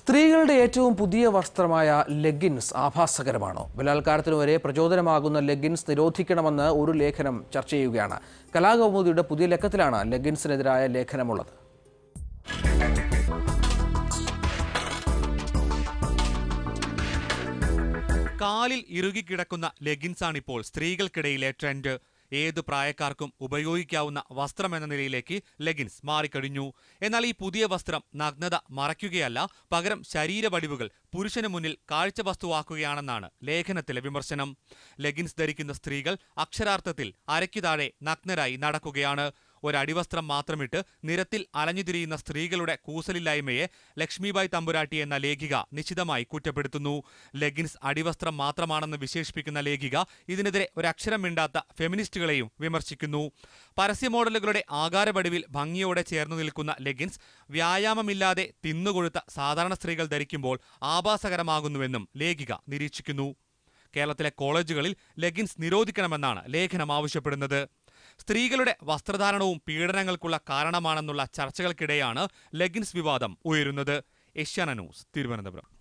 സ്ത്രീകളുടെ ഏറ്റവും പുതിയ വസ്ത്രമായ ലെഗിൻസ് ആഭാസകരമാണോ ബലാത്കാരത്തിന് വരെ പ്രചോദനമാകുന്ന ലെഗിൻസ് നിരോധിക്കണമെന്ന് ഒരു ലേഖനം ചർച്ച ചെയ്യുകയാണ് കലാകൗമുദിയുടെ പുതിയ ലക്കത്തിലാണ് ലെഗിൻസിനെതിരായ ലേഖനമുള്ളത് കാലിൽ ഇറുകിക്കിടക്കുന്ന ലെഗിൻസാണിപ്പോൾ സ്ത്രീകൾക്കിടയിലെ ട്രെൻഡ് ഏതു പ്രായക്കാർക്കും ഉപയോഗിക്കാവുന്ന വസ്ത്രമെന്ന നിലയിലേക്ക് ലെഗിൻസ് മാറിക്കഴിഞ്ഞു എന്നാൽ ഈ പുതിയ വസ്ത്രം നഗ്നത മറയ്ക്കുകയല്ല പകരം ശരീരവടിവുകൾ പുരുഷന് മുന്നിൽ കാഴ്ച വസ്തുവാക്കുകയാണെന്നാണ് ലേഖനത്തിലെ വിമർശനം ലെഗിൻസ് ധരിക്കുന്ന സ്ത്രീകൾ അക്ഷരാർത്ഥത്തിൽ അരയ്ക്കു താഴെ നഗ്നരായി നടക്കുകയാണ് ഒരടിവസ്ത്രം മാത്രമിട്ട് നിരത്തിൽ അലഞ്ഞുതിരിയുന്ന സ്ത്രീകളുടെ കൂസലില്ലായ്മയെ ലക്ഷ്മിബായ് തമ്പുരാട്ടി എന്ന ലേഖിക നിശിതമായി കുറ്റപ്പെടുത്തുന്നു ലെഗിൻസ് അടിവസ്ത്രം മാത്രമാണെന്ന് വിശേഷിപ്പിക്കുന്ന ലേഖിക ഇതിനെതിരെ ഒരക്ഷരം മിണ്ടാത്ത ഫെമിനിസ്റ്റുകളെയും വിമർശിക്കുന്നു പരസ്യ മോഡലുകളുടെ ആകാരവടിവിൽ ഭംഗിയോടെ ചേർന്നു നിൽക്കുന്ന ലെഗിൻസ് വ്യായാമമില്ലാതെ തിന്നുകൊഴുത്ത സാധാരണ സ്ത്രീകൾ ധരിക്കുമ്പോൾ ആഭാസകരമാകുന്നുവെന്നും ലേഖിക നിരീക്ഷിക്കുന്നു കേരളത്തിലെ കോളേജുകളിൽ ലെഗിൻസ് നിരോധിക്കണമെന്നാണ് ലേഖനം ആവശ്യപ്പെടുന്നത് സ്ത്രീകളുടെ വസ്ത്രധാരണവും പീഡനങ്ങൾക്കുള്ള കാരണമാണെന്നുള്ള ചർച്ചകൾക്കിടെയാണ് ലെഗിൻസ് വിവാദം ഉയരുന്നത് ഏഷ്യാന ന്യൂസ് തിരുവനന്തപുരം